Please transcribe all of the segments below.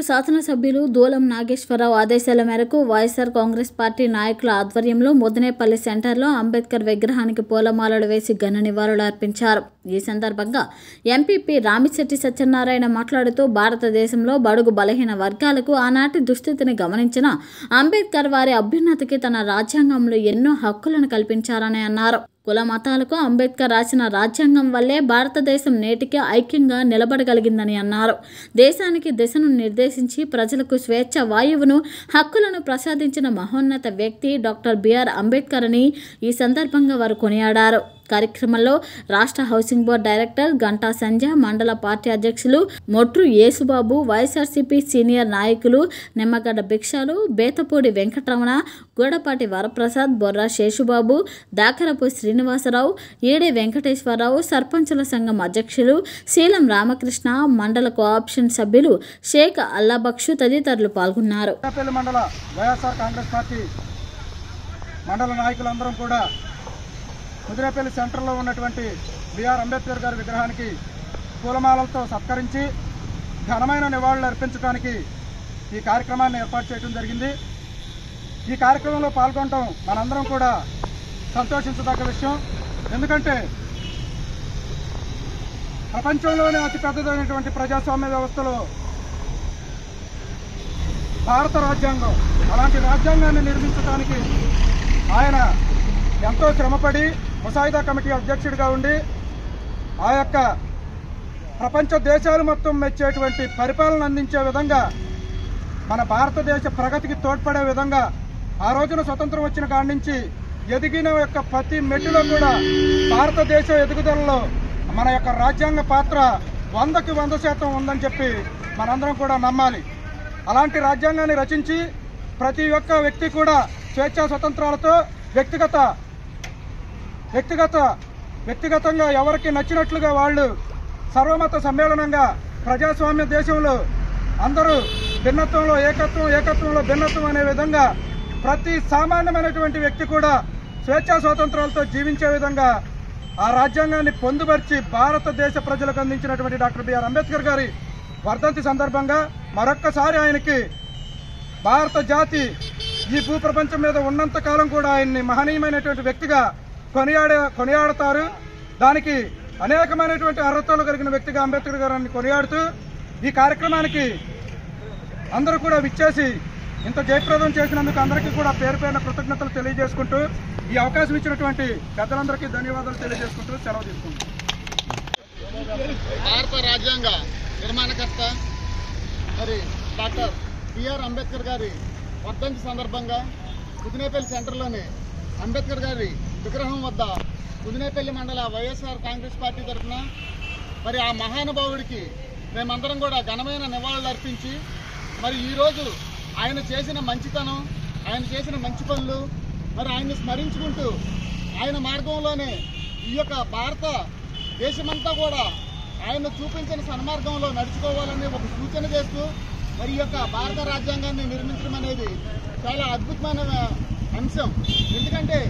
శాసనసభ్యులు దూలం నాగేశ్వరరావు ఆదేశాల మేరకు వైఎస్ఆర్ కాంగ్రెస్ పార్టీ నాయకుల ఆధ్వర్యంలో ముదనేపల్లి సెంటర్లో అంబేద్కర్ విగ్రహానికి పూలమాలలు వేసి ఘన నివాళులు అర్పించారు ఈ సందర్భంగా ఎంపీపీ రామిశెట్టి సత్యనారాయణ మాట్లాడుతూ భారతదేశంలో బడుగు బలహీన వర్గాలకు ఆనాటి దుస్థితిని గమనించిన అంబేద్కర్ వారి అభ్యున్నతికి తన రాజ్యాంగంలో ఎన్నో హక్కులను కల్పించారని అన్నారు కుల మతాలకు అంబేద్కర్ రాసిన రాజ్యాంగం వల్లే భారతదేశం నేటికి ఐక్యంగా నిలబడగలిగిందని అన్నారు దేశానికి దిశను నిర్దేశించి ప్రజలకు స్వేచ్ఛ వాయువును హక్కులను ప్రసాదించిన మహోన్నత వ్యక్తి డాక్టర్ బిఆర్ అంబేద్కర్ అని ఈ సందర్భంగా వారు కొనియాడారు కార్యక్రమంలో రాష్ట్ర housing board director Ganta Sanjay మండల పార్టీ అధ్యక్షులు మొట్రు యేసుబాబు వైఎస్ఆర్సీపీ సీనియర్ నాయకులు నిమ్మగడ్డ భిక్షాలు బేతపూడి వెంకటరమణ గూడపాటి వరప్రసాద్ బొర్రా శేషుబాబు దాకరపు శ్రీనివాసరావు ఏడే వెంకటేశ్వరరావు సర్పంచుల సంఘం అధ్యక్షులు శీలం రామకృష్ణ మండల కోఆప్షన్ సభ్యులు షేక్ అల్లాబక్షు తదితరులు పాల్గొన్నారు కొత్తపల్లి మండల వైఎస్ఆర్ కాంగ్రెస్ పార్టీ మండల నాయకులందరం కూడా ముదిరేపల్లి సెంటర్లో ఉన్నటువంటి బిఆర్ అంబేద్కర్ గారి విగ్రహానికి పూలమాలలతో సత్కరించి ఘనమైన నివాళులు అర్పించడానికి ఈ కార్యక్రమాన్ని ఏర్పాటు చేయడం జరిగింది ఈ కార్యక్రమంలో పాల్గొనడం మనందరం కూడా సంతోషించదగ్గ విషయం ఎందుకంటే ప్రపంచంలోనే అతి పెద్దదైనటువంటి ప్రజాస్వామ్య వ్యవస్థలో భారత రాజ్యాంగం అలాంటి రాజ్యాంగాన్ని నిర్మించడానికి ఆయన ఎంతో శ్రమపడి ముసాయిదా కమిటీ అధ్యక్షుడిగా ఉండి ఆ యొక్క ప్రపంచ దేశాలు మొత్తం మెచ్చేటువంటి పరిపాలన అందించే విధంగా మన భారతదేశ ప్రగతికి తోడ్పడే విధంగా ఆ రోజున స్వతంత్రం వచ్చిన కాడి నుంచి ఎదిగిన యొక్క ప్రతి మెట్టులో కూడా భారతదేశ ఎదుగుదలలో మన యొక్క రాజ్యాంగ పాత్ర వందకి వంద శాతం ఉందని చెప్పి మనందరం కూడా నమ్మాలి అలాంటి రాజ్యాంగాన్ని రచించి ప్రతి ఒక్క వ్యక్తి కూడా స్వేచ్ఛా స్వతంత్రాలతో వ్యక్తిగత వ్యక్తిగత వ్యక్తిగతంగా ఎవరికి నచ్చినట్లుగా వాళ్ళు సర్వమత సమ్మేళనంగా ప్రజాస్వామ్య దేశంలో అందరూ భిన్నత్వంలో ఏకత్వం ఏకత్వంలో భిన్నత్వం అనే విధంగా ప్రతి సామాన్యమైనటువంటి వ్యక్తి కూడా స్వేచ్ఛా స్వాతంత్రాలతో జీవించే విధంగా ఆ రాజ్యాంగాన్ని పొందుపరిచి భారతదేశ ప్రజలకు అందించినటువంటి డాక్టర్ బిఆర్ అంబేద్కర్ గారి వర్ధంతి సందర్భంగా మరొక్కసారి ఆయనకి భారత జాతి ఈ భూప్రపంచం మీద ఉన్నంత కాలం కూడా ఆయన్ని మహనీయమైనటువంటి వ్యక్తిగా కొనియాడే కొనియాడతారు దానికి అనేకమైనటువంటి అర్హతలు కలిగిన వ్యక్తిగా అంబేద్కర్ గారిని కొనియాడుతూ ఈ కార్యక్రమానికి అందరూ కూడా విచ్చేసి ఇంత జయప్రదం చేసినందుకు అందరికీ కూడా పేరు పేరున కృతజ్ఞతలు తెలియజేసుకుంటూ ఈ అవకాశం ఇచ్చినటువంటి పెద్దలందరికీ ధన్యవాదాలు తెలియజేసుకుంటూ సెలవు తీసుకుంటాం భారత రాజ్యాంగ నిర్మాణకర్త మరి డాక్టర్ బిఆర్ అంబేద్కర్ గారి వర్ధంతి సందర్భంగా కుదినేపల్లి సెంటర్లోని అంబేద్కర్ గారి విగ్రహం వద్ద కుదినేపల్లి మండల వైఎస్ఆర్ కాంగ్రెస్ పార్టీ తరఫున మరి ఆ మహానుభావుడికి మేమందరం కూడా ఘనమైన నివాళులు అర్పించి మరి ఈరోజు ఆయన చేసిన మంచితనం ఆయన చేసిన మంచి పనులు మరి ఆయన్ని స్మరించుకుంటూ ఆయన మార్గంలోనే ఈ యొక్క భారత దేశమంతా కూడా ఆయన చూపించిన సన్మార్గంలో నడుచుకోవాలని ఒక సూచన చేస్తూ మరి ఈ యొక్క భారత రాజ్యాంగాన్ని నిర్మించడం అనేది చాలా అద్భుతమైన అంశం ఎందుకంటే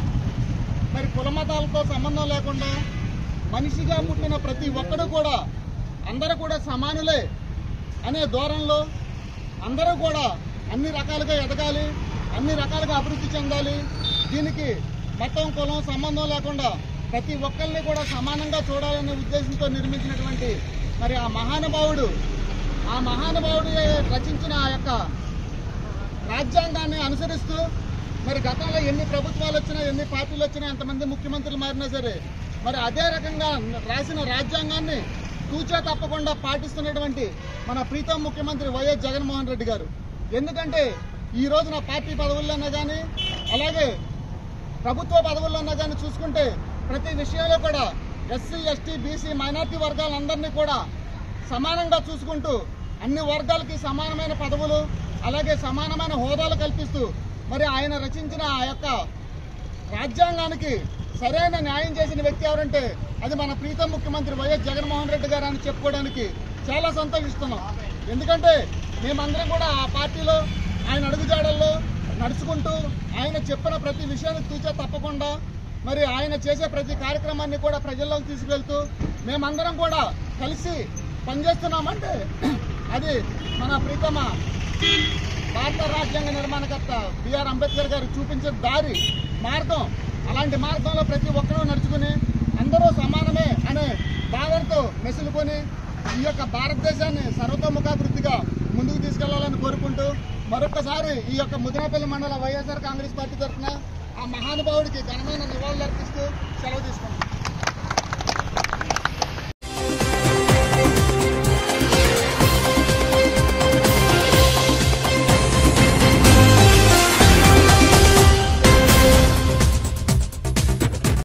మరి కుల మతాలతో సంబంధం లేకుండా మనిషిగా పుట్టిన ప్రతి ఒక్కడు కూడా అందరూ కూడా సమానులే అనే ధోరణిలో అందరూ కూడా అన్ని రకాలుగా ఎదగాలి అన్ని రకాలుగా అభివృద్ధి చెందాలి దీనికి మతం కులం సంబంధం లేకుండా ప్రతి ఒక్కరిని కూడా సమానంగా చూడాలనే ఉద్దేశంతో నిర్మించినటువంటి మరి ఆ మహానుభావుడు ఆ మహానుభావుడు రచించిన ఆ యొక్క రాజ్యాంగాన్ని అనుసరిస్తూ మరి గతంలో ఎన్ని ప్రభుత్వాలు వచ్చినా ఎన్ని పార్టీలు వచ్చినా ఎంతమంది ముఖ్యమంత్రులు మారినా సరే మరి అదే రకంగా రాసిన రాజ్యాంగాన్ని తూచా తప్పకుండా పాటిస్తున్నటువంటి మన ప్రీతం ముఖ్యమంత్రి వైఎస్ జగన్మోహన్ రెడ్డి గారు ఎందుకంటే ఈ రోజున పార్టీ పదవుల్లోనే కానీ అలాగే ప్రభుత్వ పదవుల్లోనే కానీ చూసుకుంటే ప్రతి విషయంలో కూడా ఎస్సీ ఎస్టీ బీసీ మైనార్టీ వర్గాలందరినీ కూడా సమానంగా చూసుకుంటూ అన్ని వర్గాలకి సమానమైన పదవులు అలాగే సమానమైన హోదాలు కల్పిస్తూ మరి ఆయన రచించిన ఆ యొక్క రాజ్యాంగానికి సరైన న్యాయం చేసిన వ్యక్తి ఎవరంటే అది మన ప్రీతం ముఖ్యమంత్రి వైఎస్ జగన్మోహన్ రెడ్డి గారు అని చెప్పుకోవడానికి చాలా సంతోషిస్తున్నాం ఎందుకంటే మేమందరం కూడా ఆ పార్టీలో ఆయన అడుగుజాడల్లో నడుచుకుంటూ ఆయన చెప్పిన ప్రతి విషయాన్ని తూచే తప్పకుండా మరి ఆయన చేసే ప్రతి కార్యక్రమాన్ని కూడా ప్రజల్లోకి తీసుకెళ్తూ మేమందరం కూడా కలిసి పనిచేస్తున్నామంటే అది మన ప్రీతమ భారత రాజ్యాంగ నిర్మాణకర్త బిఆర్ అంబేద్కర్ గారు చూపించిన దారి మార్గం అలాంటి మార్గంలో ప్రతి ఒక్కరూ నడుచుకుని అందరూ సమానమే అనే భావనతో మెసులుకొని ఈ యొక్క భారతదేశాన్ని సర్వతోముఖాభివృద్ధిగా ముందుకు తీసుకెళ్లాలని కోరుకుంటూ మరొకసారి ఈ యొక్క ముదినాపల్లి మండల వైఎస్ఆర్ కాంగ్రెస్ పార్టీ తరఫున ఆ మహానుభావుడికి ఘనమైన నివాళులు అర్పిస్తూ సెలవు తీసుకుంటాం